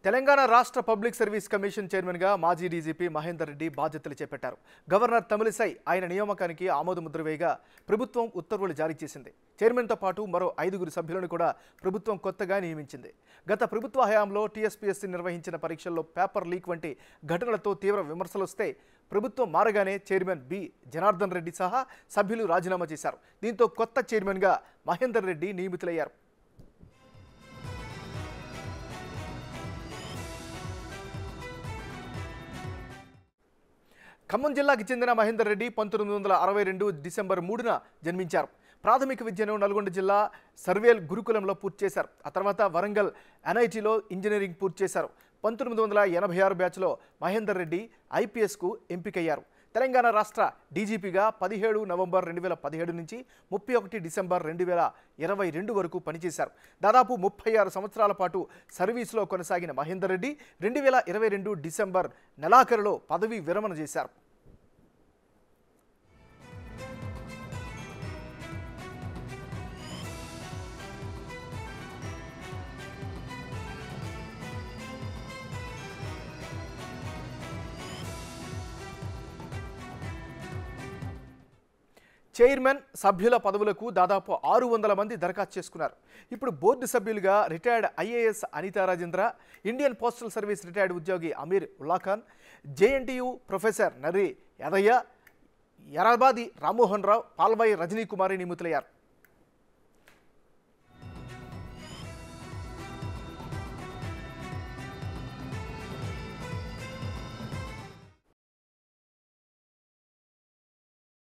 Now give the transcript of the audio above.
తెలంగాణ రాష్ట్ర public service commission చైర్మన్గా మాజీ డీజీపీ మహేందర్ రెడ్డి బాధ్యతలు చేపట్టారు గవర్నర్ తమిళిసై ఆయన నియామకానికి ఆమోద ముద్ర వేయగా ప్రభుత్వం ఉత్తర్వులు జారీ చేసింది చైర్మన్తో పాటు మరో ఐదుగురు సభ్యులను కూడా ప్రభుత్వం కొత్తగా నియమించింది గత ప్రభుత్వ హయాంలో టీఎస్పీఎస్సీ నిర్వహించిన పరీక్షల్లో పేపర్ లీక్ వంటి ఘటనలతో తీవ్ర విమర్శలు వస్తే ప్రభుత్వం మారగానే చైర్మన్ బి జనార్దన్ రెడ్డి సహా సభ్యులు రాజీనామా చేశారు దీంతో కొత్త చైర్మన్గా మహేందర్ రెడ్డి నియమితులయ్యారు ఖమ్మం జిల్లాకి చెందిన మహేందర్ రెడ్డి పంతొమ్మిది వందల అరవై రెండు డిసెంబర్ మూడున జన్మించారు ప్రాథమిక విద్యను నల్గొండ జిల్లా సర్వేల్ గురుకులంలో పూర్తి చేశారు ఆ తర్వాత వరంగల్ ఎన్ఐటిలో ఇంజనీరింగ్ పూర్తి చేశారు పంతొమ్మిది వందల ఎనభై ఆరు బ్యాచ్లో మహేందర్ రెడ్డి ఐపీఎస్కు ఎంపికయ్యారు తెలంగాణ రాష్ట్ర డీజీపీగా పదిహేడు నవంబర్ రెండు వేల పదిహేడు నుంచి ముప్పై ఒకటి డిసెంబర్ రెండు వేల ఇరవై రెండు వరకు పనిచేశారు దాదాపు ముప్పై ఆరు సంవత్సరాల పాటు సర్వీసులో కొనసాగిన మహేందర్ రెడ్డి రెండు వేల ఇరవై రెండు డిసెంబర్ నెలాఖరులో పదవీ విరమణ చేశారు చైర్మన్ సభ్యుల పదవులకు దాదాపు ఆరు వందల మంది దరఖాస్తు చేసుకున్నారు ఇప్పుడు బోర్డు సభ్యులుగా retired IAS Anitha Rajendra Indian postal service retired ఉద్యోగి అమీర్ ఉల్లాఖాన్ జేఎన్టీయు ప్రొఫెసర్ నర్రి యాదయ్య ఎరాబాది రామ్మోహన్ రావు పాల్వాయి రజనీ కుమారి నియమితులయ్యారు